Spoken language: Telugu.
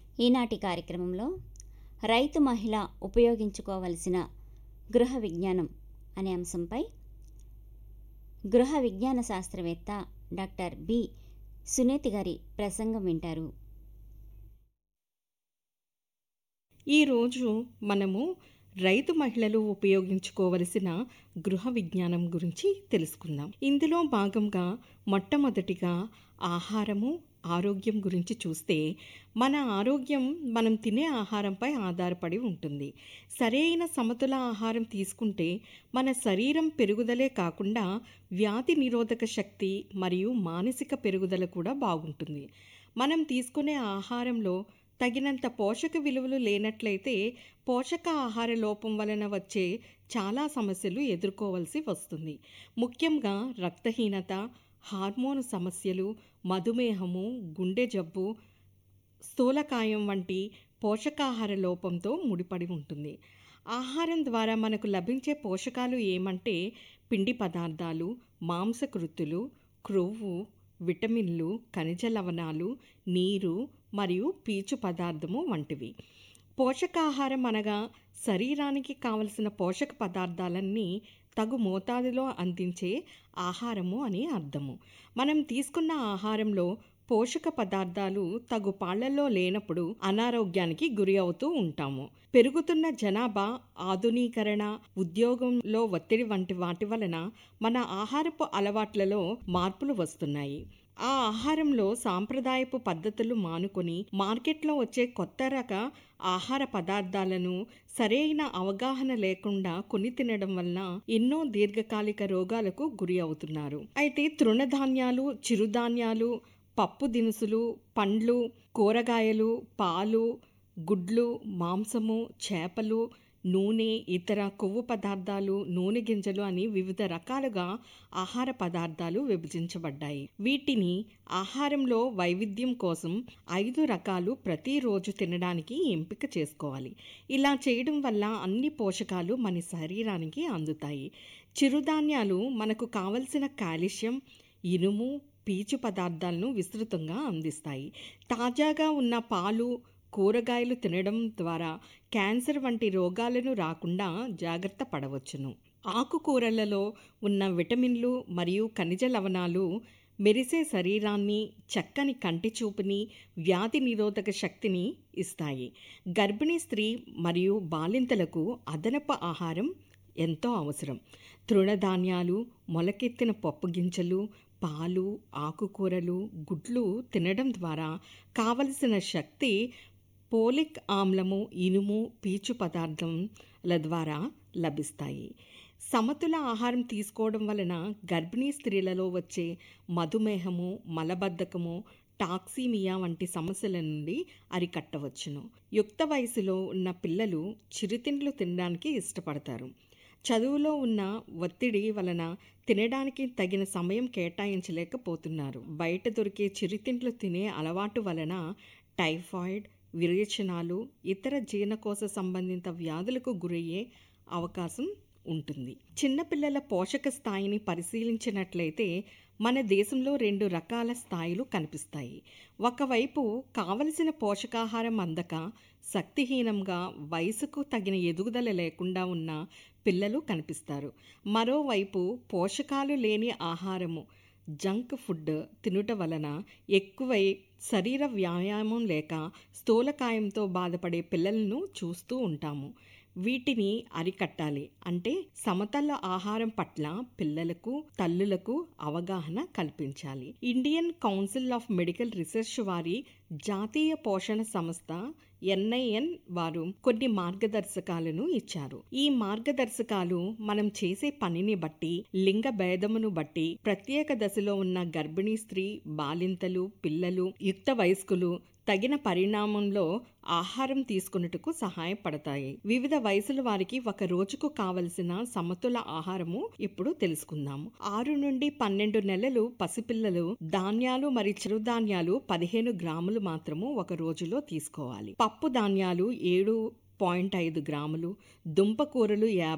ఈనాటి కార్యక్రమంలో రైతు మహిళ ఉపయోగించుకోవలసిన గృహ విజ్ఞానం అనే అంశంపై గృహ విజ్ఞాన శాస్త్రవేత్త డాక్టర్ బి సునేతి గారి ప్రసంగం వింటారు ఈరోజు మనము రైతు మహిళలు ఉపయోగించుకోవలసిన గృహ విజ్ఞానం గురించి తెలుసుకుందాం ఇందులో భాగంగా మొట్టమొదటిగా ఆహారము ఆరోగ్యం గురించి చూస్తే మన ఆరోగ్యం మనం తినే ఆహారంపై ఆధారపడి ఉంటుంది సరైన సమతుల ఆహారం తీసుకుంటే మన శరీరం పెరుగుదలే కాకుండా వ్యాధి నిరోధక శక్తి మరియు మానసిక పెరుగుదల కూడా బాగుంటుంది మనం తీసుకునే ఆహారంలో తగినంత పోషక విలువలు లేనట్లయితే పోషక ఆహార లోపం వలన వచ్చే చాలా సమస్యలు ఎదుర్కోవాల్సి వస్తుంది ముఖ్యంగా రక్తహీనత హార్మోన్ సమస్యలు మధుమేహము గుండె జబ్బు స్థూలకాయం వంటి పోషకాహార లోపంతో ముడిపడి ఉంటుంది ఆహారం ద్వారా మనకు లభించే పోషకాలు ఏమంటే పిండి పదార్థాలు మాంసకృతులు క్రొవ్వు విటమిన్లు ఖనిజ లవణాలు నీరు మరియు పీచు పదార్థము వంటివి పోషకాహారం అనగా శరీరానికి కావలసిన పోషక పదార్థాలన్నీ తగు మోతాదులో అందించే ఆహారము అని అర్థము మనం తీసుకున్న ఆహారంలో పోషక పదార్థాలు తగు పాళ్లలో లేనప్పుడు అనారోగ్యానికి గురి అవుతూ ఉంటాము పెరుగుతున్న జనాభా ఆధునీకరణ ఉద్యోగంలో ఒత్తిడి వంటి వాటి వలన మన ఆహారపు అలవాట్లలో మార్పులు వస్తున్నాయి ఆ ఆహారంలో సాంప్రదాయపు పద్ధతులు మానుకొని మార్కెట్లో వచ్చే కొత్త రక ఆహార పదార్థాలను సరైన అవగాహన లేకుండా కొని తినడం వలన ఎన్నో దీర్ఘకాలిక రోగాలకు గురి అవుతున్నారు అయితే తృణధాన్యాలు చిరుధాన్యాలు పప్పు దినుసులు పండ్లు కూరగాయలు పాలు గుడ్లు మాంసము చేపలు నూనె ఇతర కొవ్వు పదార్థాలు నూనె గింజలు అని వివిధ రకాలుగా ఆహార పదార్థాలు విభజించబడ్డాయి వీటిని ఆహారంలో వైవిధ్యం కోసం ఐదు రకాలు ప్రతిరోజు తినడానికి ఎంపిక చేసుకోవాలి ఇలా చేయడం వల్ల అన్ని పోషకాలు మన శరీరానికి అందుతాయి చిరుధాన్యాలు మనకు కావలసిన కాల్షియం ఇనుము పీచు పదార్థాలను విస్తృతంగా అందిస్తాయి తాజాగా ఉన్న పాలు కూరగాయలు తినడం ద్వారా క్యాన్సర్ వంటి రోగాలను రాకుండా జాగ్రత్త పడవచ్చును ఆకుకూరలలో ఉన్న విటమిన్లు మరియు ఖనిజ లవణాలు మెరిసే శరీరాన్ని చక్కని కంటి చూపుని వ్యాధి నిరోధక శక్తిని ఇస్తాయి గర్భిణీ స్త్రీ మరియు బాలింతలకు అదనపు ఆహారం ఎంతో అవసరం తృణధాన్యాలు మొలకెత్తిన పప్పు గింజలు పాలు ఆకుకూరలు గుడ్లు తినడం ద్వారా కావలసిన శక్తి పోలిక్ ఆమ్లము ఇనుము పీచు పదార్థంల ద్వారా లభిస్తాయి సమతుల ఆహారం తీసుకోవడం వలన గర్భిణీ స్త్రీలలో వచ్చే మధుమేహము మలబద్ధకము టాక్సీమియా వంటి సమస్యల నుండి అరికట్టవచ్చును యుక్త వయసులో ఉన్న పిల్లలు చిరుతిండ్లు తినడానికి ఇష్టపడతారు చదువులో ఉన్న ఒత్తిడి వలన తినడానికి తగిన సమయం కేటాయించలేకపోతున్నారు బయట దొరికే చిరుతిండ్లు తినే అలవాటు వలన టైఫాయిడ్ విరేచనాలు ఇతర జీర్ణకోశ సంబంధిత వ్యాధులకు గురయ్యే అవకాశం ఉంటుంది చిన్నపిల్లల పోషక స్థాయిని పరిశీలించినట్లయితే మన దేశంలో రెండు రకాల స్థాయిలు కనిపిస్తాయి ఒకవైపు కావలసిన పోషకాహారం అందక శక్తిహీనంగా వయసుకు తగిన ఎదుగుదల లేకుండా ఉన్న పిల్లలు కనిపిస్తారు మరోవైపు పోషకాలు లేని ఆహారము జంక్ ఫుడ్ తినుట వలన ఎక్కువై శరీర వ్యాయామం లేక స్థూలకాయంతో బాధపడే పిల్లలను చూస్తూ ఉంటాము వీటిని అరికట్టాలి అంటే సమతల ఆహారం పట్ల పిల్లలకు తల్లులకు అవగాహన కల్పించాలి Indian council of medical research వారి జాతీయ పోషణ సంస్థ ఎన్ఐఎన్ వారు కొన్ని మార్గదర్శకాలను ఇచ్చారు ఈ మార్గదర్శకాలు మనం చేసే పనిని బట్టి లింగ భేదమును బట్టి ప్రత్యేక దశలో ఉన్న గర్భిణీ స్త్రీ బాలింతలు పిల్లలు యుక్త వయస్కులు తగిన పరిణామంలో ఆహారం తీసుకున్నట్టుకు సహాయపడతాయి వివిధ వయసుల వారికి ఒక రోజుకు కావలసిన సమతుల ఆహారము ఇప్పుడు తెలుసుకుందాము ఆరు నుండి పన్నెండు నెలలు పసిపిల్లలు ధాన్యాలు మరియు చిరుధాన్యాలు పదిహేను గ్రాములు మాత్రము ఒక రోజులో తీసుకోవాలి పప్పు ధాన్యాలు ఏడు పాయింట్ ఐదు గ్రాములు దుంపకూరలు యాభై